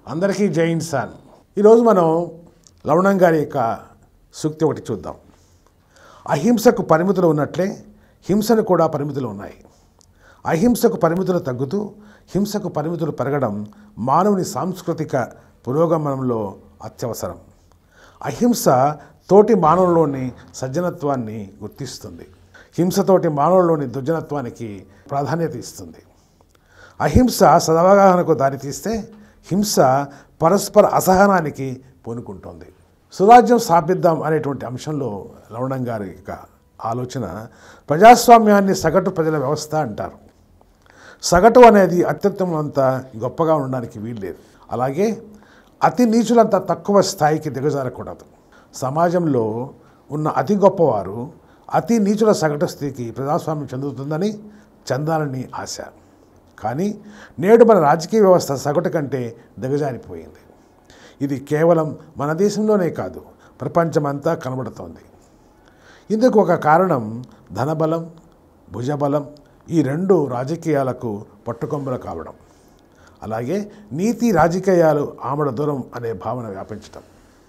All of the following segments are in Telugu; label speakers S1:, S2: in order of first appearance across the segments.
S1: అందరికీ జై ఇన్సాన్ ఈరోజు మనం లవణం గారి యొక్క సూక్తి ఒకటి చూద్దాం అహింసకు పరిమితులు ఉన్నట్లే హింసను కూడా పరిమితులు ఉన్నాయి అహింసకు పరిమితులు తగ్గుతూ హింసకు పరిమితులు పెరగడం మానవుని సాంస్కృతిక పురోగమనంలో అత్యవసరం అహింస తోటి మానవుల్లోని సజ్జనత్వాన్ని గుర్తిస్తుంది హింసతోటి మానవుల్లోని దుర్జనత్వానికి ప్రాధాన్యత ఇస్తుంది అహింస సదవగాహనకు దారితీస్తే హింస పరస్పర అసహనానికి పూనుకుంటోంది సురాజ్యం స్థాపిద్దాం అనేటువంటి అంశంలో లవణం గారి యొక్క ఆలోచన ప్రజాస్వామ్యాన్ని సగటు ప్రజల వ్యవస్థ అంటారు సగటు అనేది అత్యుత్తమం అంత గొప్పగా ఉండడానికి వీల్లేదు అలాగే అతి నీచులంత తక్కువ స్థాయికి దిగజారకూడదు సమాజంలో ఉన్న అతి గొప్పవారు అతి నీచుల సగటు స్థితికి ప్రజాస్వామ్యం చెందుతుందని చెందాలని ఆశ కానీ నేడు మన రాజకీయ వ్యవస్థ సగటు కంటే దిగజారిపోయింది ఇది కేవలం మన దేశంలోనే కాదు ప్రపంచమంతా కనబడుతోంది ఇందుకు ఒక కారణం ధనబలం భుజబలం ఈ రెండు రాజకీయాలకు పట్టుకొమ్మలు కావడం అలాగే నీతి రాజకీయాలు ఆమడ దూరం అనే భావన వ్యాపించటం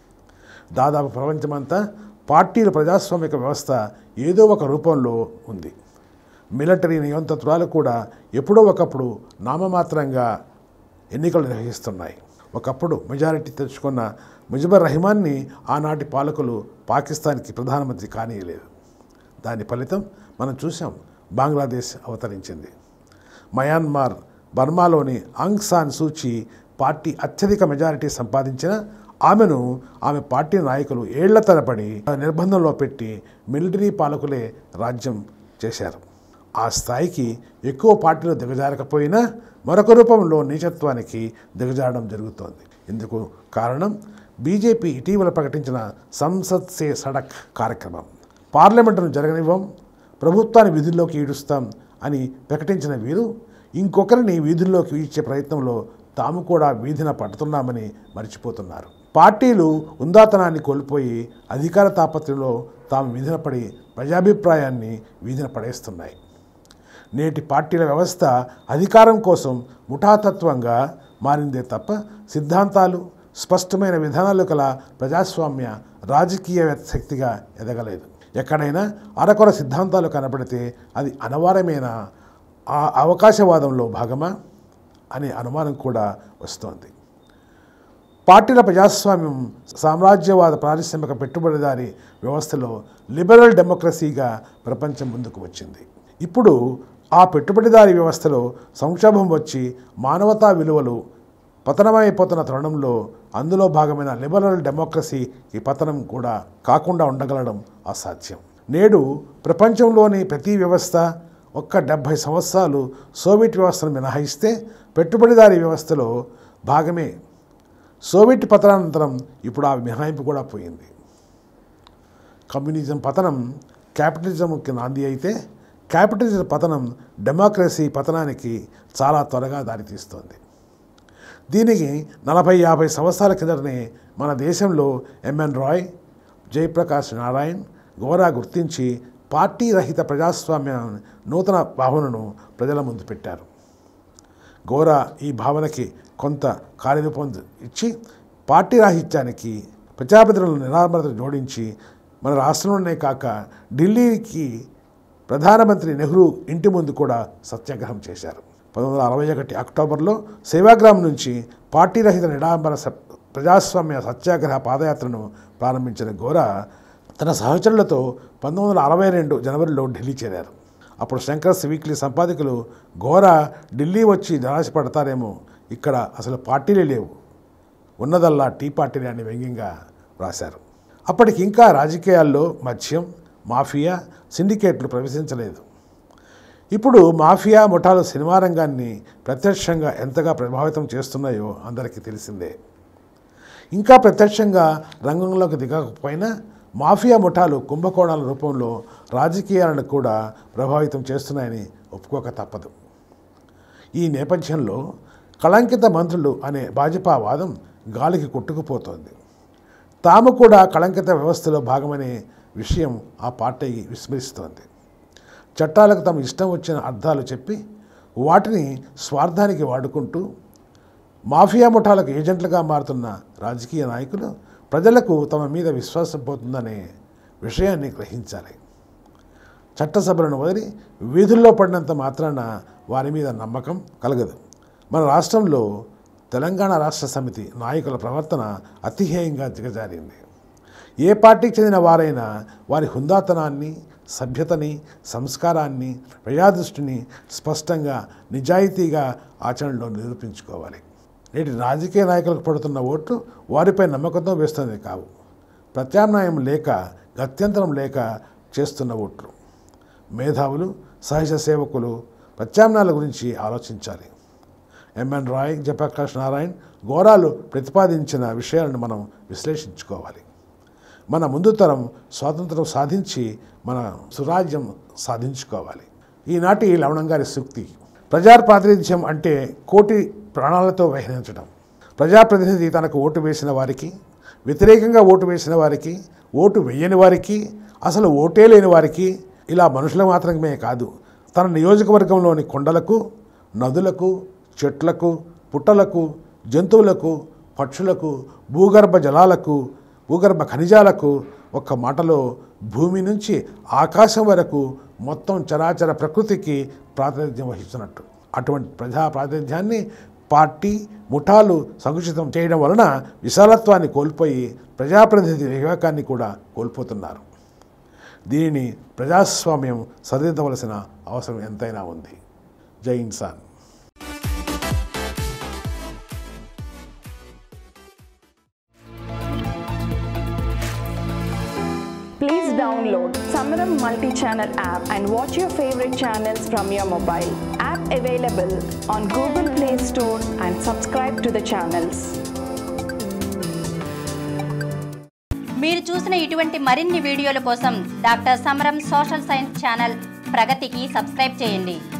S1: దాదాపు ప్రపంచమంతా పార్టీల ప్రజాస్వామిక వ్యవస్థ ఏదో ఒక రూపంలో ఉంది మిలిటరీ నియంత్రణలు కూడా ఎప్పుడో ఒకప్పుడు నామమాత్రంగా ఎన్నికలు నిర్వహిస్తున్నాయి ఒకప్పుడు మెజారిటీ తెచ్చుకున్న ముజిబర్ రహిమాన్ని ఆనాటి పాలకులు పాకిస్తాన్కి ప్రధానమంత్రి కానీయలేదు దాని ఫలితం మనం చూసాం బంగ్లాదేశ్ అవతరించింది మయన్మార్ బర్మాలోని ఆంగ్ సాన్ సూచి పార్టీ అత్యధిక మెజారిటీ సంపాదించిన ఆమెను ఆమె పార్టీ నాయకులు ఏళ్ల తరబడి నిర్బంధంలో పెట్టి మిలిటరీ పాలకులే రాజ్యం చేశారు ఆ స్థాయికి ఎక్కువ పార్టీలు దిగజారకపోయినా మరొక రూపంలో నీచత్వానికి దిగజారడం జరుగుతోంది ఇందుకు కారణం బీజేపీ ఇటీవల ప్రకటించిన సంసద్ సే సడక్ కార్యక్రమం పార్లమెంటును జరగనివ్వం ప్రభుత్వాన్ని విధుల్లోకి ఈడుస్తాం అని ప్రకటించిన వీరు ఇంకొకరిని వీధుల్లోకి ఈడ్చే ప్రయత్నంలో తాము కూడా వీధిన పడుతున్నామని మర్చిపోతున్నారు పార్టీలు ఉందాతనాన్ని కోల్పోయి అధికార తాపత్రయంలో తాము వీధిన పడి ప్రజాభిప్రాయాన్ని వీధిన పడేస్తున్నాయి నేటి పార్టీల వ్యవస్థ అధికారం కోసం ముఠాతత్వంగా మారిందే తప్ప సిద్ధాంతాలు స్పష్టమైన విధానాలు కల ప్రజాస్వామ్య రాజకీయ శక్తిగా ఎదగలేదు ఎక్కడైనా అరకొర సిద్ధాంతాలు కనబడితే అది అనవారమైన ఆ అవకాశవాదంలో భాగమా అనే అనుమానం కూడా వస్తోంది పార్టీల ప్రజాస్వామ్యం సామ్రాజ్యవాద పారిశ్రామిక పెట్టుబడిదారి వ్యవస్థలో లిబరల్ డెమోక్రసీగా ప్రపంచం ముందుకు వచ్చింది ఇప్పుడు ఆ పెట్టుబడిదారి వ్యవస్థలో సంక్షోభం వచ్చి మానవతా విలువలు పతనమైపోతున్న తరుణంలో అందులో భాగమైన లిబరల్ డెమోక్రసీ ఈ పతనం కూడా కాకుండా ఉండగలడం అసాధ్యం నేడు ప్రపంచంలోని ప్రతి వ్యవస్థ ఒక్క డెబ్భై సంవత్సరాలు సోవియట్ వ్యవస్థను మినహాయిస్తే పెట్టుబడిదారీ వ్యవస్థలో భాగమే సోవియట్ పతనానంతరం ఇప్పుడు ఆ మినహాయింపు కూడా పోయింది కమ్యూనిజం పతనం క్యాపిటలిజంకి నాంది అయితే క్యాపిటలిజం పతనం డెమోక్రసీ పతనానికి చాలా త్వరగా దారితీస్తోంది దీనికి నలభై యాభై సంవత్సరాల కిందటనే మన దేశంలో ఎంఎన్ రాయ్ జయప్రకాష్ నారాయణ్ గోరా గుర్తించి పార్టీ రహిత ప్రజాస్వామ్య నూతన భావనను ప్రజల ముందు పెట్టారు గోరా ఈ భావనకి కొంత కార్యరూపం ఇచ్చి పార్టీ రాహిత్యానికి ప్రజాప్రతినిధులను నిరామరత జోడించి మన రాష్ట్రంలోనే కాక ఢిల్లీకి ప్రధానమంత్రి నెహ్రూ ఇంటి ముందు కూడా సత్యాగ్రహం చేశారు పంతొమ్మిది వందల అరవై ఒకటి అక్టోబర్లో సేవాగ్రామం నుంచి పార్టీ రహిత నిడాంబర స- ప్రజాస్వామ్య సత్యాగ్రహ పాదయాత్రను ప్రారంభించిన గోరా తన సహచరులతో పంతొమ్మిది వందల అరవై రెండు జనవరిలో ఢిల్లీ చేరారు అప్పుడు శంకర్స్ వీక్లీ సంపాదకులు ఘోర ఢిల్లీ వచ్చి నిరాశపడతారేమో ఇక్కడ అసలు పార్టీలే లేవు ఉన్నదల్లా టీ పార్టీలే అని వ్యంగ్యంగా రాశారు అప్పటికి ఇంకా రాజకీయాల్లో మద్యం మాఫియా సిండికేట్లు ప్రవేశించలేదు ఇప్పుడు మాఫియా ముఠాలు సినిమా రంగాన్ని ప్రత్యక్షంగా ఎంతగా ప్రభావితం చేస్తున్నాయో అందరికీ తెలిసిందే ఇంకా ప్రత్యక్షంగా రంగంలోకి దిగకపోయినా మాఫియా ముఠాలు కుంభకోణాల రూపంలో రాజకీయాలను కూడా ప్రభావితం చేస్తున్నాయని ఒప్పుకోక తప్పదు ఈ నేపథ్యంలో కళంకిత మంత్రులు అనే భాజపా వాదం గాలికి కొట్టుకుపోతోంది తాము కూడా కళంకిత వ్యవస్థలో భాగమనే విషయం ఆ పార్టీ విస్మరిస్తోంది చట్టాలకు తమ ఇష్టం వచ్చిన అర్థాలు చెప్పి వాటిని స్వార్థానికి వాడుకుంటూ మాఫియా ముఠాలకు ఏజెంట్లుగా మారుతున్న రాజకీయ నాయకులు ప్రజలకు తమ మీద విశ్వాసం పోతుందనే విషయాన్ని గ్రహించాలి చట్టసభలను వదిలి వీధుల్లో పడినంత మాత్రాన వారి మీద నమ్మకం కలగదు మన రాష్ట్రంలో తెలంగాణ రాష్ట్ర సమితి నాయకుల ప్రవర్తన అతిహేయంగా దిగజారింది ఏ పార్టీకి చెందిన వారైనా వారి హుందాతనాన్ని సభ్యతని సంస్కారాన్ని ప్రజాదృష్టిని స్పష్టంగా నిజాయితీగా ఆచరణలో నిరూపించుకోవాలి నేటి రాజకీయ నాయకులకు పడుతున్న ఓట్లు వారిపై నమ్మకంతో వేస్తున్నది కావు ప్రత్యామ్నాయం లేక గత్యంతరం లేక చేస్తున్న ఓట్లు మేధావులు సహజ సేవకులు ప్రత్యామ్నాయాల గురించి ఆలోచించాలి ఎంఎన్ రాయ్ జయప్రకాష్ నారాయణ్ ఘోరాలు ప్రతిపాదించిన విషయాలను మనం విశ్లేషించుకోవాలి మన ముందు తరం స్వాతంత్రం సాధించి మన సురాజ్యం సాధించుకోవాలి ఈనాటి లవణం గారి సూక్తి ప్రజా ప్రాతినిధ్యం అంటే కోటి ప్రాణాలతో వ్యవహరించడం ప్రజాప్రతినిధి తనకు ఓటు వేసిన వారికి వ్యతిరేకంగా ఓటు వేసిన వారికి ఓటు వేయని వారికి అసలు ఓటే లేని వారికి ఇలా మనుషులు మాత్రమే కాదు తన నియోజకవర్గంలోని కొండలకు నదులకు చెట్లకు పుట్టలకు జంతువులకు పక్షులకు భూగర్భ జలాలకు భూగర్భ ఖనిజాలకు ఒక్క మాటలో భూమి నుంచి ఆకాశం వరకు మొత్తం చరాచర ప్రకృతికి ప్రాతినిధ్యం వహిస్తున్నట్టు అటువంటి ప్రజా ప్రాతినిధ్యాన్ని పార్టీ ముఠాలు సంకుచితం చేయడం వలన విశాలత్వాన్ని కోల్పోయి ప్రజాప్రతినిధి వివేకాన్ని కూడా కోల్పోతున్నారు దీనిని ప్రజాస్వామ్యం సరిదిద్దవలసిన అవసరం ఎంతైనా ఉంది జై ఇన్సాన్
S2: Please download Samaram multi-channel app and watch your favorite channels from your mobile. App available on Google Play Store and subscribe to the channels.
S3: మీరు చూసిన ఇటువంటి మరిన్ని వీడియోల కోసం doctor Samaram social science channel ప్రగతికి సబ్స్క్రైబ్ చేయండి